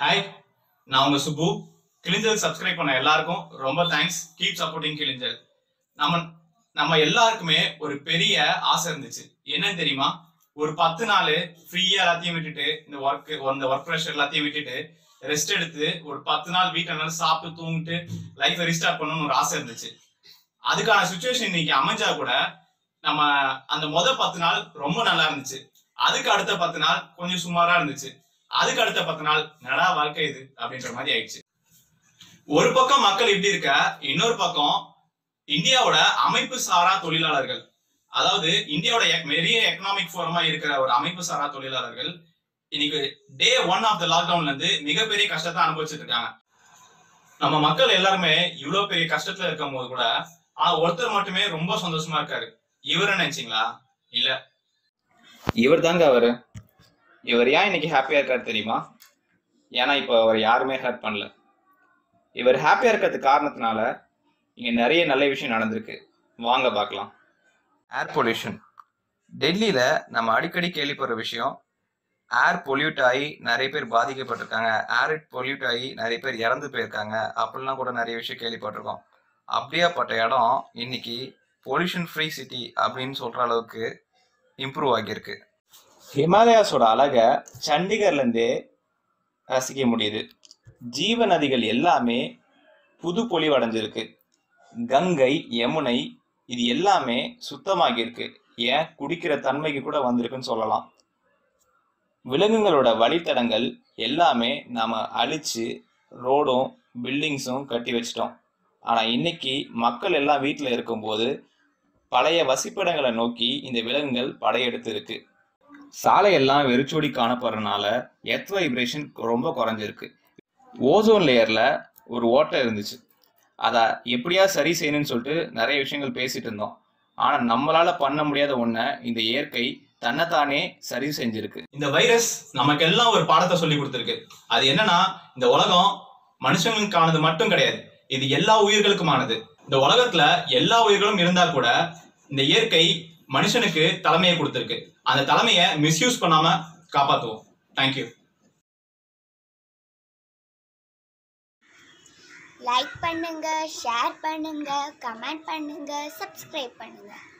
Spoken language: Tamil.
ஹாய் நான் உங்க சுப்பு கிளிஞ்சல் சப்ஸ்கிரைப் பண்ண எல்லாருக்கும் ரொம்ப தேங்க்ஸ் கீப் சப்போர்ட்டிங் கிளிஞ்சல் நம்ம நம்ம எல்லாருக்குமே ஒரு பெரிய ஆசை இருந்துச்சு என்னன்னு தெரியுமா ஒரு பத்து நாள் ஃப்ரீயா எல்லாத்தையும் விட்டுட்டு இந்த ஒர்க் இந்த ஒர்க் ப்ரெஷர் எல்லாத்தையும் விட்டுட்டு ரெஸ்ட் எடுத்து ஒரு பத்து நாள் வீட்டில் நல்லா சாப்பிட்டு தூங்கிட்டு லைஃப்பை ரீஸ்டார்ட் பண்ணணும்னு ஒரு ஆசை இருந்துச்சு அதுக்கான சுச்சுவேஷன் இன்னைக்கு அமைஞ்சா கூட நம்ம அந்த முத பத்து நாள் ரொம்ப நல்லா இருந்துச்சு அதுக்கு அடுத்த பத்து நாள் கொஞ்சம் சுமாரா இருந்துச்சு அதுக்கு அடுத்த பத்து நாள் நடா வாழ்க்கை இது அப்படின்ற மாதிரி ஆயிடுச்சு ஒரு பக்கம் மக்கள் இப்படி இருக்க இன்னொரு பக்கம் இந்தியாவோட அமைப்பு சாரா தொழிலாளர்கள் அதாவது இந்தியாவோட எக்- பெரிய எக்கனாமிக் ஃபோரமா இருக்கிற ஒரு அமைப்பு சாரா தொழிலாளர்கள் இன்னைக்கு டே ஒன் ஆஃப் த லாக்டவுன்ல இருந்து மிகப்பெரிய கஷ்டத்தை அனுபவிச்சுட்டு இருக்காங்க நம்ம மக்கள் எல்லாருமே இவ்வளவு பெரிய கஷ்டத்துல இருக்கும் போது கூட ஆனா ஒருத்தர் மட்டுமே ரொம்ப சந்தோஷமா இருக்காரு இவரு நினைச்சீங்களா இல்ல இவர் தாங்க அவரு இவர் ஏன் இன்னைக்கு ஹாப்பியா இருக்காரு தெரியுமா ஏன்னா இப்போ அவர் யாருமே ஹர்ட் பண்ணல இவர் ஹாப்பியா இருக்கிறதுக்கு காரணத்தினால இங்க நிறைய நல்ல விஷயம் நடந்திருக்கு வாங்க பார்க்கலாம் ஏர் பொல்யூஷன் டெல்லியில நம்ம அடிக்கடி கேள்விப்படுற விஷயம் ஏர் பொல்யூட் ஆகி நிறைய பேர் பாதிக்கப்பட்டிருக்காங்க ஏர் பொல்யூட் ஆகி நிறைய பேர் இறந்து போயிருக்காங்க அப்படிலாம் கூட நிறைய விஷயம் கேள்விப்பட்டிருக்கோம் அப்படியாப்பட்ட இடம் இன்னைக்கு பொல்யூஷன் ஃப்ரீ சிட்டி அப்படின்னு சொல்ற அளவுக்கு இம்ப்ரூவ் ஆகியிருக்கு ஹிமாலயாஸோட அழகை சண்டிகர்லேருந்தே ரசிக்க முடியுது ஜீவ நதிகள் எல்லாமே புது பொலிவடைஞ்சிருக்கு கங்கை யமுனை இது எல்லாமே சுத்தமாகியிருக்கு ஏன் குடிக்கிற தன்மைக்கு கூட வந்திருக்குன்னு சொல்லலாம் விலங்குகளோட வழித்தடங்கள் எல்லாமே நாம அழிச்சு ரோடும் பில்டிங்ஸும் கட்டி வச்சிட்டோம் ஆனால் இன்னைக்கு மக்கள் எல்லாம் வீட்டில் இருக்கும்போது பழைய வசிப்பிடங்களை நோக்கி இந்த விலங்குகள் படையெடுத்து இருக்கு சாலையெல்லாம் வெறிச்சோடி காணப்படுறதுனால எர்த் வைப்ரேஷன் ரொம்ப குறைஞ்சிருக்கு ஓசோன் லேயர்ல ஒரு ஓட்டை இருந்துச்சு அதை எப்படியா சரி செய்யணும்னு சொல்லிட்டு நிறைய விஷயங்கள் பேசிட்டு இருந்தோம் ஆனா நம்மளால பண்ண முடியாத ஒன்றை இந்த இயற்கை தன்னைத்தானே சரி செஞ்சிருக்கு இந்த வைரஸ் நமக்கு எல்லாம் ஒரு பாடத்தை சொல்லி கொடுத்துருக்கு அது என்னன்னா இந்த உலகம் மனுஷங்களுக்கானது மட்டும் கிடையாது இது எல்லா உயிர்களுக்குமானது இந்த உலகத்துல எல்லா உயிர்களும் இருந்தா கூட இந்த இயற்கை மனுஷனுக்கு தலைமையை கொடுத்துருக்கு அந்த தலைமையை மிஸ்யூஸ் பண்ணாம காப்பாத்துவோம் தேங்க்யூ லைக் பண்ணுங்க ஷேர் பண்ணுங்க கமெண்ட் பண்ணுங்க சப்ஸ்கிரைப் பண்ணுங்க